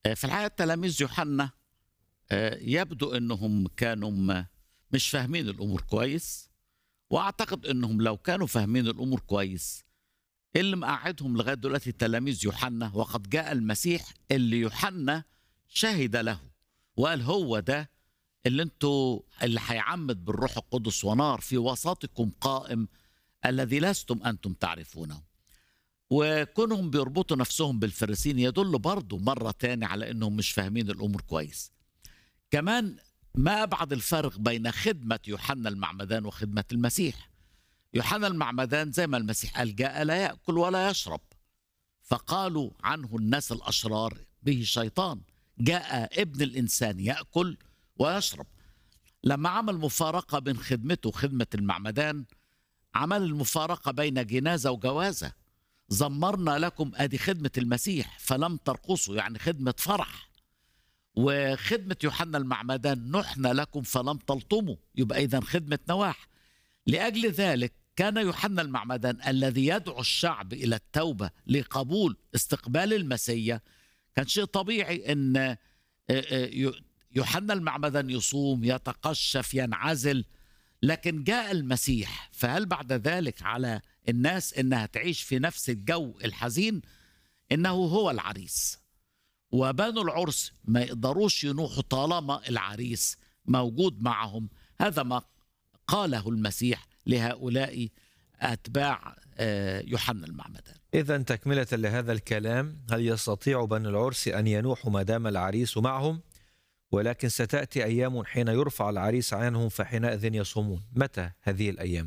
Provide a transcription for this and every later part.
آه، في الحقيقة تلاميذ يوحنا آه، يبدو أنهم كانوا م- مش فاهمين الأمور كويس وأعتقد أنهم لو كانوا فاهمين الأمور كويس اللي مقعدهم لغاية دلوقتي تلاميذ يوحنا وقد جاء المسيح اللي يوحنا شهد له وقال هو ده اللي انتوا اللي هيعمد بالروح القدس ونار في وسطكم قائم الذي لستم انتم تعرفونه وكونهم بيربطوا نفسهم بالفريسين يدل برضه مرة تاني على انهم مش فاهمين الامور كويس كمان ما ابعد الفرق بين خدمة يوحنا المعمدان وخدمة المسيح يوحنا المعمدان زي ما المسيح قال جاء لا يأكل ولا يشرب فقالوا عنه الناس الأشرار به شيطان جاء ابن الإنسان يأكل ويشرب لما عمل مفارقة بين خدمته وخدمة المعمدان عمل المفارقة بين جنازة وجوازة زمرنا لكم ادي خدمة المسيح فلم ترقصوا يعني خدمة فرح وخدمة يوحنا المعمدان نحن لكم فلم تلطموا يبقى إذا خدمة نواح لأجل ذلك كان يوحنا المعمدان الذي يدعو الشعب إلى التوبة لقبول استقبال المسيا كان شيء طبيعي أن آه، آه، يو- يوحنا المعمدان يصوم يتقشف ينعزل لكن جاء المسيح فهل بعد ذلك على الناس انها تعيش في نفس الجو الحزين انه هو العريس وبنو العرس ما يقدروش ينوحوا طالما العريس موجود معهم هذا ما قاله المسيح لهؤلاء اتباع آه، يوحنا المعمدان إذا تكملة لهذا الكلام هل يستطيع بني العرس أن ينوحوا ما دام العريس معهم ولكن ستأتي أيام حين يرفع العريس عنهم فحينئذ يصومون متى هذه الأيام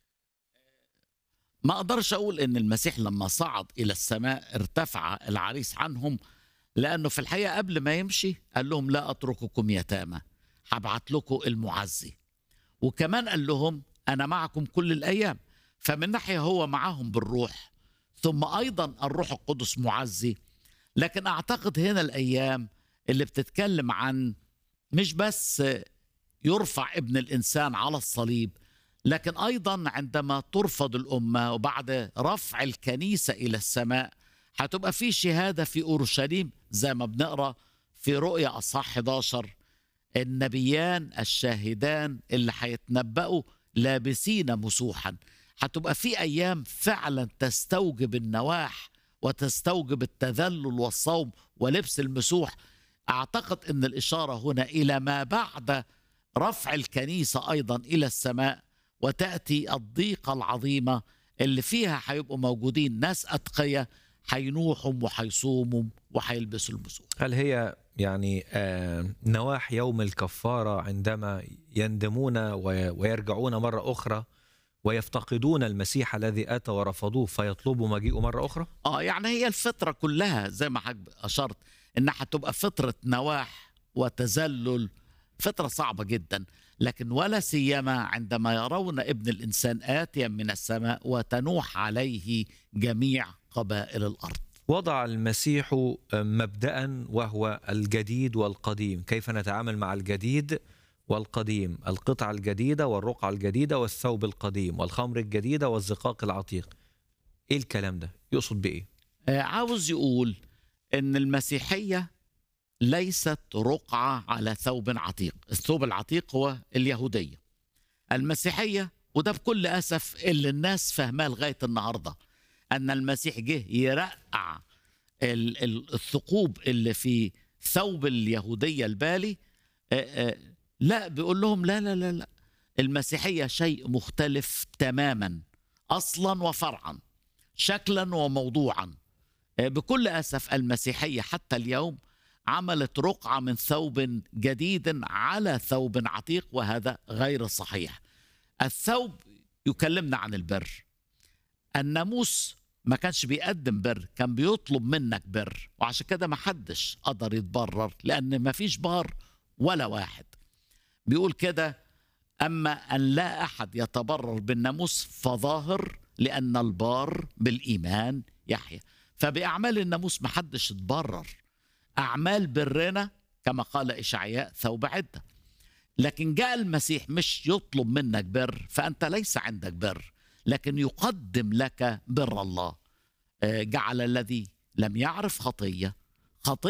ما اقدرش اقول ان المسيح لما صعد الى السماء ارتفع العريس عنهم لانه في الحقيقه قبل ما يمشي قال لهم لا اترككم يتامى هبعت لكم المعزي وكمان قال لهم انا معكم كل الايام فمن ناحيه هو معهم بالروح ثم ايضا الروح القدس معزي لكن اعتقد هنا الايام اللي بتتكلم عن مش بس يرفع ابن الانسان على الصليب لكن ايضا عندما ترفض الامه وبعد رفع الكنيسه الى السماء هتبقى في شهاده في اورشليم زي ما بنقرا في رؤيا اصحاح 11 النبيان الشاهدان اللي هيتنبأوا لابسين مسوحا هتبقى في ايام فعلا تستوجب النواح وتستوجب التذلل والصوم ولبس المسوح اعتقد ان الاشاره هنا الى ما بعد رفع الكنيسه ايضا الى السماء وتاتي الضيقه العظيمه اللي فيها هيبقوا موجودين ناس اتقياء هينوحوا وهيصوموا وهيلبسوا المسوح هل هي يعني آه، نواح يوم الكفارة عندما يندمون وي- ويرجعون مرة أخرى ويفتقدون المسيح الذي أتى ورفضوه فيطلبوا مجيئه مرة أخرى اه يعني هي الفتره كلها زي ما حضرتك اشرت انها هتبقى فتره نواح وتذلل فتره صعبه جدا لكن ولا سيما عندما يرون ابن الانسان اتيا من السماء وتنوح عليه جميع قبائل الارض وضع المسيح مبدأ وهو الجديد والقديم كيف نتعامل مع الجديد والقديم القطعة الجديدة والرقعة الجديدة والثوب القديم والخمر الجديدة والزقاق العتيق ايه الكلام ده يقصد بايه آه، عاوز يقول ان المسيحيه ليست رقعه على ثوب عتيق الثوب العتيق هو اليهوديه المسيحيه وده بكل اسف اللي الناس فاهماه لغايه النهارده ان المسيح جه يرقع ال- ال- الثقوب اللي في ثوب اليهوديه البالي آه، آه، لا بيقول لهم لا لا لا لا المسيحيه شيء مختلف تماما اصلا وفرعا شكلا وموضوعا آه، بكل اسف المسيحيه حتى اليوم عملت رقعه من ثوب جديد على ثوب عتيق وهذا غير صحيح الثوب يكلمنا عن البر الناموس ما كانش بيقدم بر كان بيطلب منك بر وعشان كده ما حدش قدر يتبرر لان ما فيش بار ولا واحد بيقول كده اما ان لا احد يتبرر بالناموس فظاهر لان البار بالايمان يحيى فباعمال الناموس ما حدش اتبرر اعمال برنا كما قال اشعياء ثوب عده لكن جاء المسيح مش يطلب منك بر فانت ليس عندك بر لكن يقدم لك بر الله آه، جعل الذي لم يعرف خطيه